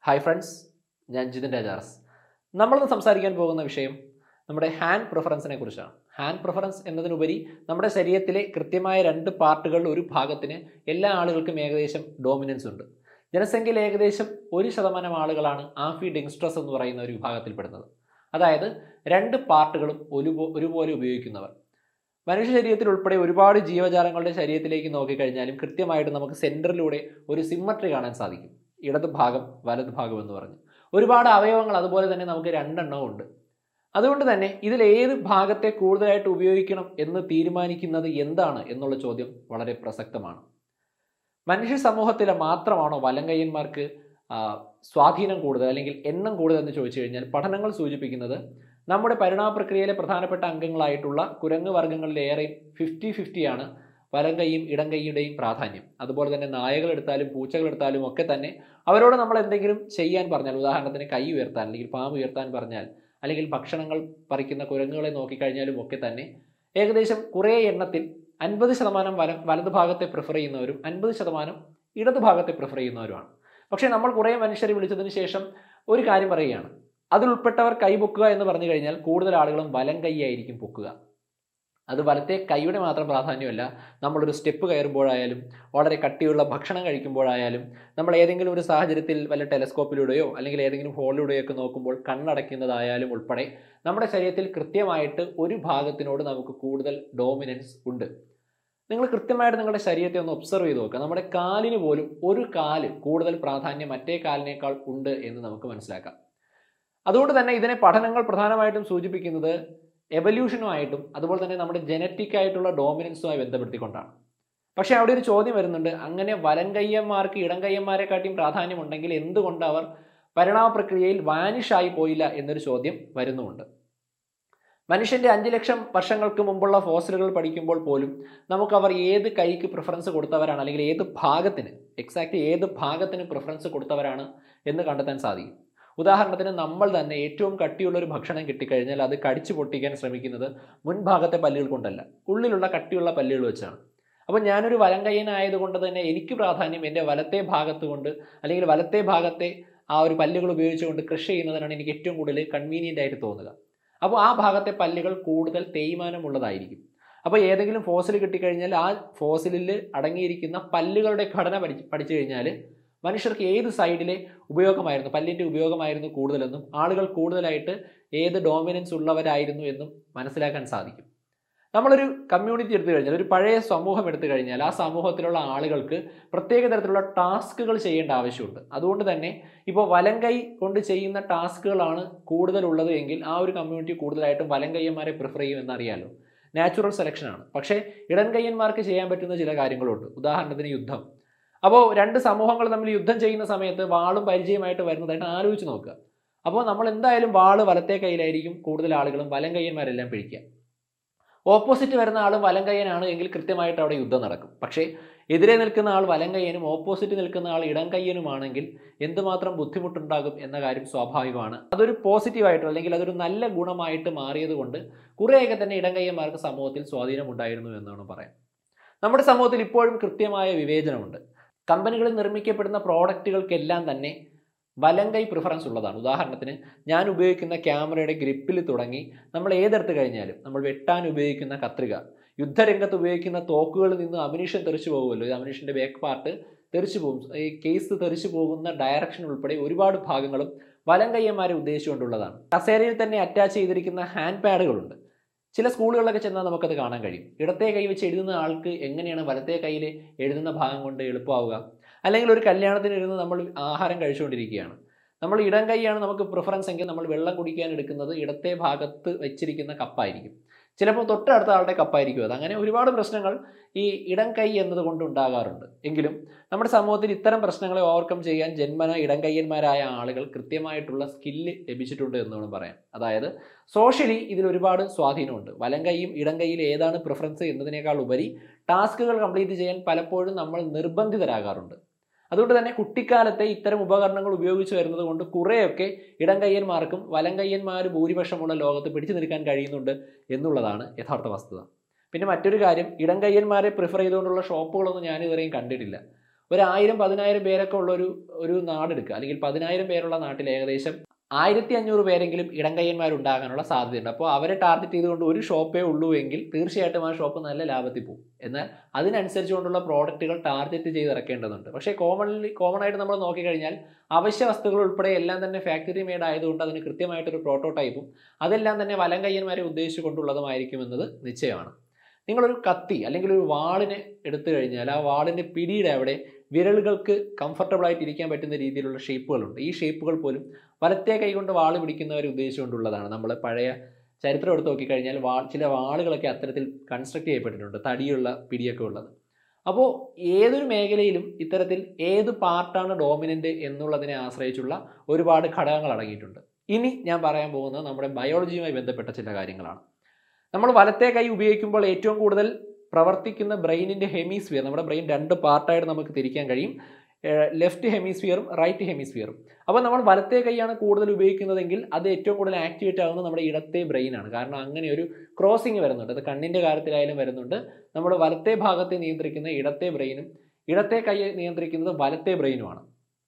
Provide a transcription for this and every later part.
hi friends ഞാൻ ജിതിൻ രാജാർസ് നമ്മളിന്ന് സംസാരിക്കാൻ പോകുന്ന വിഷയം നമ്മുടെ ഹാൻഡ് പ്രിഫറൻസിനെ കുറിച്ചാണ് ഹാൻഡ് പ്രിഫറൻസ് എന്നതിനുപരി നമ്മുടെ ശരീരത്തിലെ കൃത്യമായ രണ്ട് പാർട്ടുകളിൽ ഒരു ഭാഗത്തിന് എല്ലാ ആളുകൾക്കും ഏകദേശം ഡോമിനൻസ് ഉണ്ട് ജനസംഖ്യയിൽ ഏകദേശം ഒരു ശതമാനം ആളുകളാണ് ആഫി ഡിങ്സ്ട്രസ് എന്ന് പറയുന്ന ഒരു വിഭാഗത്തിൽപ്പെടുന്നത് അതായത് രണ്ട് പാർട്ടുകളും ഒരുപോ ഒരുപോലെ ഉപയോഗിക്കുന്നവർ മനുഷ്യ ശരീരത്തിൽ ഉൾപ്പെടെ ഒരുപാട് ജീവജാലങ്ങളുടെ ശരീരത്തിലേക്ക് നോക്കിക്കഴിഞ്ഞാലും കൃത്യമായിട്ട് നമുക്ക് സെൻറ്ററിലൂടെ ഒരു സിമ്മട്രി കാണാൻ സാധിക്കും ഇടത് ഭാഗം വലത് ഭാഗം എന്ന് പറഞ്ഞ് ഒരുപാട് അവയവങ്ങൾ അതുപോലെ തന്നെ നമുക്ക് രണ്ടെണ്ണവും ഉണ്ട് അതുകൊണ്ട് തന്നെ ഇതിൽ ഏത് ഭാഗത്തെ കൂടുതലായിട്ട് ഉപയോഗിക്കണം എന്ന് തീരുമാനിക്കുന്നത് എന്താണ് എന്നുള്ള ചോദ്യം വളരെ പ്രസക്തമാണ് മനുഷ്യ സമൂഹത്തിലെ മാത്രമാണോ വലങ്കയ്യന്മാർക്ക് ആ, സ്വാധീനം കൂടുതൽ അല്ലെങ്കിൽ എണ്ണം കൂടുതൽ എന്ന് ചോദിച്ചു കഴിഞ്ഞാൽ പഠനങ്ങൾ സൂചിപ്പിക്കുന്നത് നമ്മുടെ പരിണാമ പ്രക്രിയയിലെ പ്രധാനപ്പെട്ട അംഗങ്ങളായിട്ടുള്ള കുരങ്ങ് വർഗ്ഗങ്ങളിലേറെയും ഫിഫ്റ്റി ഫിഫ്റ്റിയാണ് വലം കൈയും ഇടം കൈയുടെയും പ്രാധാന്യം അതുപോലെ തന്നെ നായകൾ എടുത്താലും പൂച്ചകൾ എടുത്താലും ഒക്കെ തന്നെ അവരോട് നമ്മൾ എന്തെങ്കിലും ചെയ്യാൻ പറഞ്ഞാൽ ഉദാഹരണത്തിന് കൈ ഉയർത്താൻ അല്ലെങ്കിൽ പാമ്പ് ഉയർത്താൻ പറഞ്ഞാൽ അല്ലെങ്കിൽ ഭക്ഷണങ്ങൾ പറിക്കുന്ന കുരങ്ങുകളെ നോക്കിക്കഴിഞ്ഞാലും ഒക്കെ തന്നെ ഏകദേശം കുറേ എണ്ണത്തിൽ അൻപത് ശതമാനം വല വലത് ഭാഗത്തെ പ്രിഫർ ചെയ്യുന്നവരും അൻപത് ശതമാനം ഇടത് ഭാഗത്തെ പ്രിഫർ ചെയ്യുന്നവരുമാണ് പക്ഷേ നമ്മൾ കുറേ മനുഷ്യരെ വിളിച്ചതിന് ശേഷം ഒരു കാര്യം പറയുകയാണ് അതിലുൾപ്പെട്ടവർ കൈ പൊക്കുക എന്ന് പറഞ്ഞു കഴിഞ്ഞാൽ കൂടുതൽ ആളുകളും വലം കൈയായിരിക്കും പൊക്കുക അത് വലത്തെ കൈയുടെ മാത്രം പ്രാധാന്യമല്ല നമ്മളൊരു സ്റ്റെപ്പ് കയറുമ്പോഴായാലും വളരെ കട്ടിയുള്ള ഭക്ഷണം കഴിക്കുമ്പോഴായാലും നമ്മൾ ഏതെങ്കിലും ഒരു സാഹചര്യത്തിൽ വല്ല ടെലസ്കോപ്പിലൂടെയോ അല്ലെങ്കിൽ ഏതെങ്കിലും ഹോളിലൂടെയോ ഒക്കെ നോക്കുമ്പോൾ കണ്ണടയ്ക്കുന്നതായാലും ഉൾപ്പെടെ നമ്മുടെ ശരീരത്തിൽ കൃത്യമായിട്ട് ഒരു ഭാഗത്തിനോട് നമുക്ക് കൂടുതൽ ഡോമിനൻസ് ഉണ്ട് നിങ്ങൾ കൃത്യമായിട്ട് നിങ്ങളുടെ ശരീരത്തെ ഒന്ന് ഒബ്സർവ് ചെയ്ത് നോക്കുക നമ്മുടെ കാലിന് പോലും ഒരു കാല് കൂടുതൽ പ്രാധാന്യം മറ്റേ കാലിനേക്കാൾ ഉണ്ട് എന്ന് നമുക്ക് മനസ്സിലാക്കാം അതുകൊണ്ട് തന്നെ ഇതിനെ പഠനങ്ങൾ പ്രധാനമായിട്ടും സൂചിപ്പിക്കുന്നത് എവല്യൂഷനുമായിട്ടും അതുപോലെ തന്നെ നമ്മുടെ ജനറ്റിക് ആയിട്ടുള്ള ഡോമിനൻസുമായി ബന്ധപ്പെടുത്തിക്കൊണ്ടാണ് പക്ഷേ അവിടെ ഒരു ചോദ്യം വരുന്നുണ്ട് അങ്ങനെ വലങ്കയ്യന്മാർക്ക് ഇടംകയ്യന്മാരെക്കാട്ടിയും പ്രാധാന്യമുണ്ടെങ്കിൽ എന്തുകൊണ്ട് അവർ പരിണാമ പ്രക്രിയയിൽ വാനിഷായി പോയില്ല എന്നൊരു ചോദ്യം വരുന്നുമുണ്ട് മനുഷ്യന്റെ അഞ്ച് ലക്ഷം വർഷങ്ങൾക്ക് മുമ്പുള്ള ഫോസിലുകൾ പഠിക്കുമ്പോൾ പോലും നമുക്ക് അവർ ഏത് കൈക്ക് പ്രിഫറൻസ് കൊടുത്തവരാണ് അല്ലെങ്കിൽ ഏത് ഭാഗത്തിന് എക്സാക്ട് ഏത് ഭാഗത്തിന് പ്രിഫറൻസ് കൊടുത്തവരാണ് എന്ന് കണ്ടെത്താൻ സാധിക്കും ഉദാഹരണത്തിന് നമ്മൾ തന്നെ ഏറ്റവും കട്ടിയുള്ള ഒരു ഭക്ഷണം കിട്ടിക്കഴിഞ്ഞാൽ അത് കടിച്ചു പൊട്ടിക്കാൻ ശ്രമിക്കുന്നത് മുൻഭാഗത്തെ പല്ലുകൾ കൊണ്ടല്ല ഉള്ളിലുള്ള കട്ടിയുള്ള പല്ലുകൾ വെച്ചാണ് അപ്പോൾ ഞാനൊരു വലങ്കയ്യനായതുകൊണ്ട് തന്നെ എനിക്ക് പ്രാധാന്യം എൻ്റെ വലത്തെ ഭാഗത്ത് കൊണ്ട് അല്ലെങ്കിൽ വലത്തെ ഭാഗത്തെ ആ ഒരു പല്ലുകൾ ഉപയോഗിച്ചുകൊണ്ട് കൃഷി ചെയ്യുന്നതിനാണ് എനിക്ക് ഏറ്റവും കൂടുതൽ കൺവീനിയൻ്റ് ആയിട്ട് തോന്നുക അപ്പോൾ ആ ഭാഗത്തെ പല്ലുകൾ കൂടുതൽ തേയ്മാനമുള്ളതായിരിക്കും അപ്പോൾ ഏതെങ്കിലും ഫോസിൽ കിട്ടിക്കഴിഞ്ഞാൽ ആ ഫോസിലിൽ അടങ്ങിയിരിക്കുന്ന പല്ലുകളുടെ ഘടന പഠിച്ച് പഠിച്ചു കഴിഞ്ഞാൽ മനുഷ്യർക്ക് ഏത് സൈഡിലെ ഉപയോഗമായിരുന്നു പല്ലിൻ്റെ ഉപയോഗമായിരുന്നു കൂടുതലെന്നും ആളുകൾ കൂടുതലായിട്ട് ഏത് ഡോമിനൻസ് ഉള്ളവരായിരുന്നു എന്നും മനസ്സിലാക്കാൻ സാധിക്കും നമ്മളൊരു കമ്മ്യൂണിറ്റി എടുത്തു കഴിഞ്ഞാൽ ഒരു പഴയ സമൂഹം എടുത്തു കഴിഞ്ഞാൽ ആ സമൂഹത്തിലുള്ള ആളുകൾക്ക് പ്രത്യേക തരത്തിലുള്ള ടാസ്കുകൾ ചെയ്യേണ്ട ആവശ്യമുണ്ട് അതുകൊണ്ട് തന്നെ ഇപ്പോൾ വലം കൈ കൊണ്ട് ചെയ്യുന്ന ടാസ്കുകളാണ് കൂടുതലുള്ളത് എങ്കിൽ ആ ഒരു കമ്മ്യൂണിറ്റി കൂടുതലായിട്ടും വലം കയ്യന്മാരെ പ്രിഫർ ചെയ്യും എന്നറിയാലോ നാച്ചുറൽ സെലക്ഷനാണ് പക്ഷേ ഇടൻ കയ്യന്മാർക്ക് ചെയ്യാൻ പറ്റുന്ന ചില കാര്യങ്ങളുണ്ട് ഉദാഹരണത്തിന് യുദ്ധം അപ്പോൾ രണ്ട് സമൂഹങ്ങൾ തമ്മിൽ യുദ്ധം ചെയ്യുന്ന സമയത്ത് വാളും പരിചയമായിട്ട് വരുന്നതായിട്ട് ആലോചിച്ച് നോക്കുക അപ്പോൾ നമ്മൾ എന്തായാലും വാള് വലത്തെ കയ്യിലായിരിക്കും കൂടുതൽ ആളുകളും വലം കയ്യന്മാരെല്ലാം പിടിക്കുക ഓപ്പോസിറ്റ് വരുന്ന ആൾ വലം കയ്യനാണ് എങ്കിൽ കൃത്യമായിട്ട് അവിടെ യുദ്ധം നടക്കും പക്ഷേ എതിരെ നിൽക്കുന്ന ആൾ വലം കയ്യനും ഓപ്പോസിറ്റ് നിൽക്കുന്ന ആൾ ഇടം കയ്യനുമാണെങ്കിൽ എന്തുമാത്രം ബുദ്ധിമുട്ടുണ്ടാകും എന്ന കാര്യം സ്വാഭാവികമാണ് അതൊരു പോസിറ്റീവായിട്ട് അല്ലെങ്കിൽ അതൊരു നല്ല ഗുണമായിട്ട് മാറിയത് കൊണ്ട് കുറേയൊക്കെ തന്നെ ഇടം കയ്യന്മാർക്ക് സമൂഹത്തിൽ സ്വാധീനമുണ്ടായിരുന്നു എന്നാണ് പറയാം നമ്മുടെ സമൂഹത്തിൽ ഇപ്പോഴും കൃത്യമായ വിവേചനമുണ്ട് കമ്പനികളിൽ നിർമ്മിക്കപ്പെടുന്ന പ്രോഡക്റ്റുകൾക്കെല്ലാം തന്നെ വലം കൈ പ്രിഫറൻസ് ഉള്ളതാണ് ഉദാഹരണത്തിന് ഞാൻ ഉപയോഗിക്കുന്ന ക്യാമറയുടെ ഗ്രിപ്പിൽ തുടങ്ങി നമ്മൾ ഏതെടുത്ത് കഴിഞ്ഞാലും നമ്മൾ വെട്ടാൻ ഉപയോഗിക്കുന്ന കത്രിക യുദ്ധരംഗത്ത് ഉപയോഗിക്കുന്ന തോക്കുകളിൽ നിന്ന് അമിനിഷൻ തെറിച്ചു പോകുമല്ലോ ഈ അമിനിഷൻ്റെ ബാക്ക് പാർട്ട് തെറിച്ചു പോകും ഈ കേസ് തെറിച്ചു പോകുന്ന ഡയറക്ഷൻ ഉൾപ്പെടെ ഒരുപാട് ഭാഗങ്ങളും വലം കയ്യന്മാരെ ഉദ്ദേശിച്ചുകൊണ്ടുള്ളതാണ് കസേരയിൽ തന്നെ അറ്റാച്ച് ചെയ്തിരിക്കുന്ന ഹാൻഡ് പാഡുകളുണ്ട് ചില സ്കൂളുകളിലൊക്കെ ചെന്നാൽ നമുക്കത് കാണാൻ കഴിയും ഇടത്തെ കൈ വെച്ച് എഴുതുന്ന ആൾക്ക് എങ്ങനെയാണ് വലത്തെ കയ്യിൽ എഴുതുന്ന ഭാഗം കൊണ്ട് എളുപ്പമാവുക അല്ലെങ്കിൽ ഒരു കല്യാണത്തിന് ഇരുന്ന് നമ്മൾ ആഹാരം കഴിച്ചുകൊണ്ടിരിക്കുകയാണ് നമ്മൾ ഇടം കൈയാണ് നമുക്ക് പ്രിഫറൻസ് എങ്കിൽ നമ്മൾ വെള്ളം കുടിക്കാൻ എടുക്കുന്നത് ഇടത്തെ ഭാഗത്ത് വെച്ചിരിക്കുന്ന കപ്പായിരിക്കും ചിലപ്പോൾ തൊട്ടടുത്ത ആളുടെ കപ്പായിരിക്കും അത് അങ്ങനെ ഒരുപാട് പ്രശ്നങ്ങൾ ഈ ഇടം കൈ എന്നതുകൊണ്ട് ഉണ്ടാകാറുണ്ട് എങ്കിലും നമ്മുടെ സമൂഹത്തിൽ ഇത്തരം പ്രശ്നങ്ങളെ ഓവർകം ചെയ്യാൻ ജന്മന ഇടം കയ്യന്മാരായ ആളുകൾ കൃത്യമായിട്ടുള്ള സ്കില്ല് ലഭിച്ചിട്ടുണ്ട് എന്ന് വേണം പറയാം അതായത് സോഷ്യലി ഇതിൽ ഒരുപാട് സ്വാധീനമുണ്ട് വലം കൈയും ഇടം കൈയിൽ ഏതാണ് പ്രിഫറൻസ് എന്നതിനേക്കാൾ ഉപരി ടാസ്കുകൾ കംപ്ലീറ്റ് ചെയ്യാൻ പലപ്പോഴും നമ്മൾ നിർബന്ധിതരാകാറുണ്ട് അതുകൊണ്ട് തന്നെ കുട്ടിക്കാലത്തെ ഇത്തരം ഉപകരണങ്ങൾ ഉപയോഗിച്ച് വരുന്നത് കൊണ്ട് കുറേയൊക്കെ ഇടം കയ്യന്മാർക്കും വലം കയ്യന്മാർ ഭൂരിപക്ഷമുള്ള ലോകത്ത് പിടിച്ചു നിൽക്കാൻ കഴിയുന്നുണ്ട് എന്നുള്ളതാണ് യഥാർത്ഥ വസ്തുത പിന്നെ മറ്റൊരു കാര്യം ഇടം കയ്യന്മാരെ പ്രിഫർ ചെയ്തുകൊണ്ടുള്ള ഷോപ്പുകളൊന്നും ഞാൻ ഇതുവരെയും കണ്ടിട്ടില്ല ഒരു ആയിരം പതിനായിരം പേരൊക്കെ ഉള്ള ഒരു ഒരു നാടെടുക്കുക അല്ലെങ്കിൽ പതിനായിരം പേരുള്ള നാട്ടിൽ ഏകദേശം ആയിരത്തി അഞ്ഞൂറ് പേരെങ്കിലും ഇടംകയ്യന്മാരുണ്ടാകാനുള്ള സാധ്യതയുണ്ട് അപ്പോൾ അവരെ ടാർഗറ്റ് ചെയ്തുകൊണ്ട് ഒരു ഷോപ്പേ ഉള്ളൂ എങ്കിൽ തീർച്ചയായിട്ടും ആ ഷോപ്പ് നല്ല ലാഭത്തിൽ പോകും എന്നാൽ അതിനനുസരിച്ചുകൊണ്ടുള്ള പ്രോഡക്റ്റുകൾ ടാർഗറ്റ് ചെയ്ത് ഇറക്കേണ്ടതുണ്ട് പക്ഷേ കോമൺലി കോമൺ ആയിട്ട് നമ്മൾ നോക്കിക്കഴിഞ്ഞാൽ അവശ്യ വസ്തുക്കൾ ഉൾപ്പെടെ എല്ലാം തന്നെ ഫാക്ടറി മെയ്ഡ് ആയതുകൊണ്ട് അതിന് കൃത്യമായിട്ടൊരു പ്രോട്ടോടൈപ്പും അതെല്ലാം തന്നെ വലം കയ്യന്മാരെ ഉദ്ദേശിച്ചുകൊണ്ടുള്ളതുമായിരിക്കുമെന്നത് നിശ്ചയമാണ് നിങ്ങളൊരു കത്തി അല്ലെങ്കിൽ ഒരു വാളിന് എടുത്തു കഴിഞ്ഞാൽ ആ വാളിൻ്റെ പിടിയുടെ അവിടെ വിരലുകൾക്ക് കംഫർട്ടബിൾ ആയിട്ട് ഇരിക്കാൻ പറ്റുന്ന രീതിയിലുള്ള ഷേപ്പുകളുണ്ട് ഈ ഷേപ്പുകൾ പോലും വലത്തെ കൈ കൊണ്ട് വാൾ പിടിക്കുന്നവരെ ഉദ്ദേശിച്ചുകൊണ്ടുള്ളതാണ് നമ്മൾ പഴയ ചരിത്രം എടുത്ത് നോക്കിക്കഴിഞ്ഞാൽ വാ ചില വാളുകളൊക്കെ അത്തരത്തിൽ കൺസ്ട്രക്ട് ചെയ്യപ്പെട്ടിട്ടുണ്ട് തടിയുള്ള പിടിയൊക്കെ ഉള്ളത് അപ്പോൾ ഏതൊരു മേഖലയിലും ഇത്തരത്തിൽ ഏത് പാർട്ടാണ് ഡോമിനൻ്റ് എന്നുള്ളതിനെ ആശ്രയിച്ചുള്ള ഒരുപാട് ഘടകങ്ങൾ അടങ്ങിയിട്ടുണ്ട് ഇനി ഞാൻ പറയാൻ പോകുന്നത് നമ്മുടെ ബയോളജിയുമായി ബന്ധപ്പെട്ട ചില കാര്യങ്ങളാണ് നമ്മൾ വലത്തെ കൈ ഉപയോഗിക്കുമ്പോൾ ഏറ്റവും കൂടുതൽ പ്രവർത്തിക്കുന്ന ബ്രെയിനിൻ്റെ ഹെമിസ്ഫിയർ നമ്മുടെ ബ്രെയിൻ രണ്ട് പാർട്ടായിട്ട് നമുക്ക് തിരിക്കാൻ കഴിയും ലെഫ്റ്റ് ഹെമിസ്ഫിയറും റൈറ്റ് ഹെമിസ്ഫിയറും അപ്പോൾ നമ്മൾ വലത്തെ കൈയാണ് കൂടുതൽ ഉപയോഗിക്കുന്നതെങ്കിൽ അത് ഏറ്റവും കൂടുതൽ ആക്ടിവേറ്റ് ആകുന്നത് നമ്മുടെ ഇടത്തെ ബ്രെയിനാണ് കാരണം അങ്ങനെ ഒരു ക്രോസിങ് വരുന്നുണ്ട് അത് കണ്ണിൻ്റെ കാര്യത്തിലായാലും വരുന്നുണ്ട് നമ്മൾ വലത്തെ ഭാഗത്തെ നിയന്ത്രിക്കുന്ന ഇടത്തെ ബ്രെയിനും ഇടത്തെ കൈ നിയന്ത്രിക്കുന്നത് വലത്തെ ബ്രെയിനുമാണ്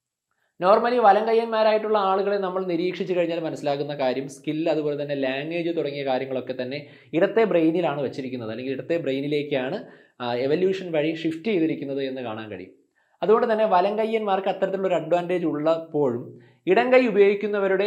നോർമലി വലം കയ്യന്മാരായിട്ടുള്ള ആളുകളെ നമ്മൾ നിരീക്ഷിച്ചു കഴിഞ്ഞാൽ മനസ്സിലാകുന്ന കാര്യം സ്കിൽ അതുപോലെ തന്നെ ലാംഗ്വേജ് തുടങ്ങിയ കാര്യങ്ങളൊക്കെ തന്നെ ഇടത്തെ ബ്രെയിനിലാണ് വെച്ചിരിക്കുന്നത് അല്ലെങ്കിൽ ഇടത്തെ ബ്രെയിനിലേക്കാണ് എവല്യൂഷൻ വഴി ഷിഫ്റ്റ് ചെയ്തിരിക്കുന്നത് എന്ന് കാണാൻ കഴിയും അതുകൊണ്ട് തന്നെ വലം കയ്യന്മാർക്ക് അത്തരത്തിലുള്ള ഒരു അഡ്വാൻറ്റേജ് ഉള്ളപ്പോഴും ഇടം കൈ ഉപയോഗിക്കുന്നവരുടെ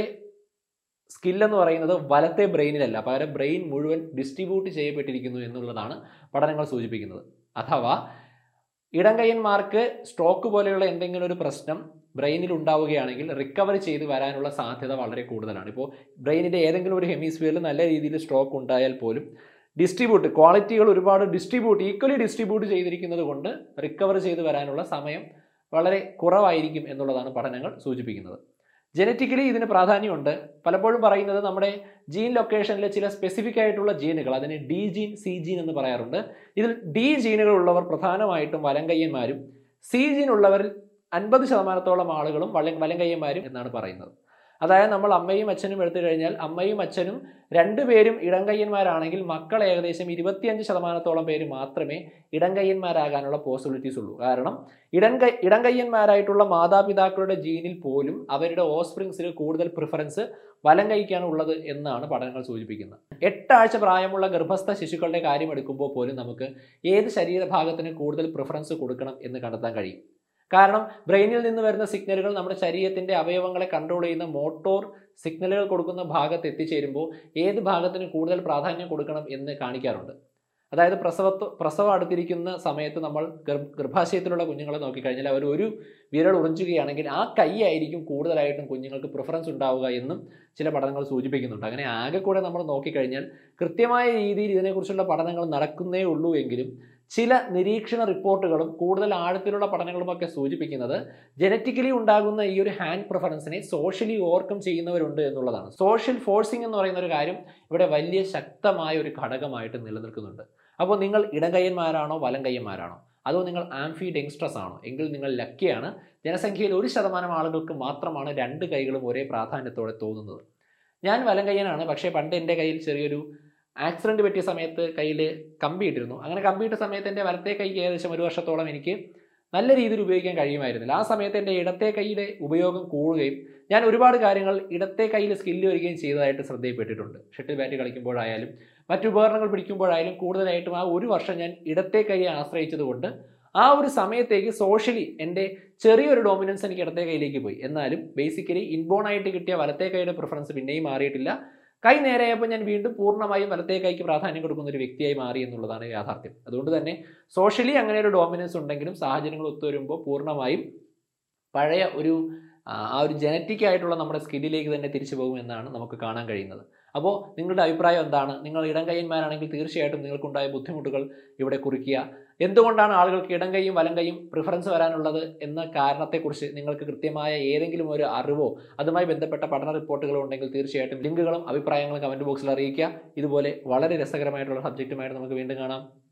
സ്കിൽ എന്ന് പറയുന്നത് വലത്തെ ബ്രെയിനിലല്ല പകരം ബ്രെയിൻ മുഴുവൻ ഡിസ്ട്രിബ്യൂട്ട് ചെയ്യപ്പെട്ടിരിക്കുന്നു എന്നുള്ളതാണ് പഠനങ്ങൾ സൂചിപ്പിക്കുന്നത് അഥവാ ഇടംകയ്യന്മാർക്ക് സ്ട്രോക്ക് പോലെയുള്ള എന്തെങ്കിലും ഒരു പ്രശ്നം ബ്രെയിനിൽ ഉണ്ടാവുകയാണെങ്കിൽ റിക്കവർ ചെയ്ത് വരാനുള്ള സാധ്യത വളരെ കൂടുതലാണ് ഇപ്പോൾ ബ്രെയിനിൻ്റെ ഏതെങ്കിലും ഒരു ഹെമിസ്ഫിയറിൽ നല്ല രീതിയിൽ സ്ട്രോക്ക് ഉണ്ടായാൽ പോലും ഡിസ്ട്രിബ്യൂട്ട് ക്വാളിറ്റികൾ ഒരുപാട് ഡിസ്ട്രിബ്യൂട്ട് ഈക്വലി ഡിസ്ട്രിബ്യൂട്ട് ചെയ്തിരിക്കുന്നത് കൊണ്ട് റിക്കവർ ചെയ്ത് വരാനുള്ള സമയം വളരെ കുറവായിരിക്കും എന്നുള്ളതാണ് പഠനങ്ങൾ സൂചിപ്പിക്കുന്നത് ജനറ്റിക്കലി ഇതിന് പ്രാധാന്യമുണ്ട് പലപ്പോഴും പറയുന്നത് നമ്മുടെ ജീൻ ലൊക്കേഷനിലെ ചില സ്പെസിഫിക് ആയിട്ടുള്ള ജീനുകൾ അതിന് ഡി ജീൻ സി ജീൻ എന്ന് പറയാറുണ്ട് ഇതിൽ ഡി ജീനുകൾ ഉള്ളവർ പ്രധാനമായിട്ടും വലങ്കയ്യന്മാരും സി ജീൻ ഉള്ളവരിൽ അൻപത് ശതമാനത്തോളം ആളുകളും വല വലങ്കയ്യന്മാരും എന്നാണ് പറയുന്നത് അതായത് നമ്മൾ അമ്മയും അച്ഛനും എടുത്തു കഴിഞ്ഞാൽ അമ്മയും അച്ഛനും രണ്ടുപേരും ഇടംകയ്യന്മാരാണെങ്കിൽ മക്കൾ ഏകദേശം ഇരുപത്തിയഞ്ച് ശതമാനത്തോളം പേര് മാത്രമേ ഇടംകയ്യന്മാരാകാനുള്ള പോസിബിലിറ്റീസ് ഉള്ളൂ കാരണം ഇടംകൈ ഇടംകയ്യന്മാരായിട്ടുള്ള മാതാപിതാക്കളുടെ ജീനിൽ പോലും അവരുടെ ഓസ്പ്രിങ്സിന് കൂടുതൽ പ്രിഫറൻസ് വലം കൈക്കാണ് ഉള്ളത് എന്നാണ് പഠനങ്ങൾ സൂചിപ്പിക്കുന്നത് എട്ടാഴ്ച പ്രായമുള്ള ഗർഭസ്ഥ ശിശുക്കളുടെ കാര്യം എടുക്കുമ്പോൾ പോലും നമുക്ക് ഏത് ശരീരഭാഗത്തിന് കൂടുതൽ പ്രിഫറൻസ് കൊടുക്കണം എന്ന് കണ്ടെത്താൻ കഴിയും കാരണം ബ്രെയിനിൽ നിന്ന് വരുന്ന സിഗ്നലുകൾ നമ്മുടെ ശരീരത്തിൻ്റെ അവയവങ്ങളെ കൺട്രോൾ ചെയ്യുന്ന മോട്ടോർ സിഗ്നലുകൾ കൊടുക്കുന്ന ഭാഗത്ത് എത്തിച്ചേരുമ്പോൾ ഏത് ഭാഗത്തിന് കൂടുതൽ പ്രാധാന്യം കൊടുക്കണം എന്ന് കാണിക്കാറുണ്ട് അതായത് പ്രസവത്ത് പ്രസവം അടുത്തിരിക്കുന്ന സമയത്ത് നമ്മൾ ഗർഭ ഗർഭാശയത്തിലുള്ള കുഞ്ഞുങ്ങളെ നോക്കിക്കഴിഞ്ഞാൽ അവർ ഒരു വിരൽ ഉറിഞ്ചുകയാണെങ്കിൽ ആ കൈ ആയിരിക്കും കൂടുതലായിട്ടും കുഞ്ഞുങ്ങൾക്ക് പ്രിഫറൻസ് ഉണ്ടാവുക എന്നും ചില പഠനങ്ങൾ സൂചിപ്പിക്കുന്നുണ്ട് അങ്ങനെ ആകെ കൂടെ നമ്മൾ നോക്കിക്കഴിഞ്ഞാൽ കൃത്യമായ രീതിയിൽ ഇതിനെക്കുറിച്ചുള്ള പഠനങ്ങൾ നടക്കുന്നേ ഉള്ളൂ എങ്കിലും ചില നിരീക്ഷണ റിപ്പോർട്ടുകളും കൂടുതൽ ആഴത്തിലുള്ള പഠനങ്ങളുമൊക്കെ സൂചിപ്പിക്കുന്നത് ജനറ്റിക്കലി ഉണ്ടാകുന്ന ഈ ഒരു ഹാൻഡ് പ്രിഫറൻസിനെ സോഷ്യലി ഓവർകം ചെയ്യുന്നവരുണ്ട് എന്നുള്ളതാണ് സോഷ്യൽ ഫോഴ്സിംഗ് എന്ന് പറയുന്ന ഒരു കാര്യം ഇവിടെ വലിയ ശക്തമായ ഒരു ഘടകമായിട്ട് നിലനിൽക്കുന്നുണ്ട് അപ്പോൾ നിങ്ങൾ ഇടംകയ്യന്മാരാണോ വലം കയ്യന്മാരാണോ അതോ നിങ്ങൾ ആംഫി ഡെങ്സ്ട്രസ് ആണോ എങ്കിൽ നിങ്ങൾ ലക്കിയാണ് ജനസംഖ്യയിൽ ഒരു ശതമാനം ആളുകൾക്ക് മാത്രമാണ് രണ്ട് കൈകളും ഒരേ പ്രാധാന്യത്തോടെ തോന്നുന്നത് ഞാൻ വലം കയ്യനാണ് പക്ഷേ പണ്ട് എൻ്റെ കയ്യിൽ ചെറിയൊരു ആക്സിഡൻറ്റ് പറ്റിയ സമയത്ത് കയ്യിൽ കമ്പി ഇട്ടിരുന്നു അങ്ങനെ കമ്പി ഇട്ട സമയത്ത് എൻ്റെ വലത്തെ കൈക്ക് ഏകദേശം ഒരു വർഷത്തോളം എനിക്ക് നല്ല രീതിയിൽ ഉപയോഗിക്കാൻ കഴിയുമായിരുന്നില്ല ആ സമയത്ത് എൻ്റെ ഇടത്തെ കൈയുടെ ഉപയോഗം കൂടുകയും ഞാൻ ഒരുപാട് കാര്യങ്ങൾ ഇടത്തെ കയ്യിൽ സ്കില്ല് വരികയും ചെയ്തതായിട്ട് ശ്രദ്ധയിൽപ്പെട്ടിട്ടുണ്ട് ഷട്ടിൽ ബാറ്റ് കളിക്കുമ്പോഴായാലും മറ്റു ഉപകരണങ്ങൾ പിടിക്കുമ്പോഴായാലും കൂടുതലായിട്ടും ആ ഒരു വർഷം ഞാൻ ഇടത്തെ കൈയെ ആശ്രയിച്ചതുകൊണ്ട് ആ ഒരു സമയത്തേക്ക് സോഷ്യലി എൻ്റെ ചെറിയൊരു ഡോമിനൻസ് എനിക്ക് ഇടത്തെ കൈയിലേക്ക് പോയി എന്നാലും ബേസിക്കലി ഇൻബോൺ ആയിട്ട് കിട്ടിയ വലത്തെ കൈയുടെ പ്രിഫറൻസ് പിന്നെയും മാറിയിട്ടില്ല കൈ നേരെയപ്പോൾ ഞാൻ വീണ്ടും പൂർണ്ണമായും വലത്തെ കൈക്ക് പ്രാധാന്യം കൊടുക്കുന്ന ഒരു വ്യക്തിയായി മാറി എന്നുള്ളതാണ് യാഥാർത്ഥ്യം അതുകൊണ്ട് തന്നെ സോഷ്യലി അങ്ങനെ ഒരു ഡോമിനൻസ് ഉണ്ടെങ്കിലും സാഹചര്യങ്ങൾ ഒത്തുവരുമ്പോൾ പൂർണ്ണമായും പഴയ ഒരു ആ ആ ഒരു ജനറ്റിക് ആയിട്ടുള്ള നമ്മുടെ സ്കില്ലിലേക്ക് തന്നെ തിരിച്ചു പോകുമെന്നാണ് നമുക്ക് കാണാൻ കഴിയുന്നത് അപ്പോൾ നിങ്ങളുടെ അഭിപ്രായം എന്താണ് നിങ്ങൾ ഇടം കൈയന്മാരാണെങ്കിൽ തീർച്ചയായിട്ടും നിങ്ങൾക്കുണ്ടായ ബുദ്ധിമുട്ടുകൾ ഇവിടെ കുറിക്കുക എന്തുകൊണ്ടാണ് ആളുകൾക്ക് ഇടം കൈയും വലം കൈയും പ്രിഫറൻസ് വരാനുള്ളത് എന്ന കാരണത്തെക്കുറിച്ച് നിങ്ങൾക്ക് കൃത്യമായ ഏതെങ്കിലും ഒരു അറിവോ അതുമായി ബന്ധപ്പെട്ട പഠന റിപ്പോർട്ടുകളോ ഉണ്ടെങ്കിൽ തീർച്ചയായിട്ടും ലിങ്കുകളും അഭിപ്രായങ്ങളും കമൻറ്റ് ബോക്സിൽ അറിയിക്കുക ഇതുപോലെ വളരെ രസകരമായിട്ടുള്ള സബ്ജക്റ്റുമായിട്ട് നമുക്ക് വീണ്ടും കാണാം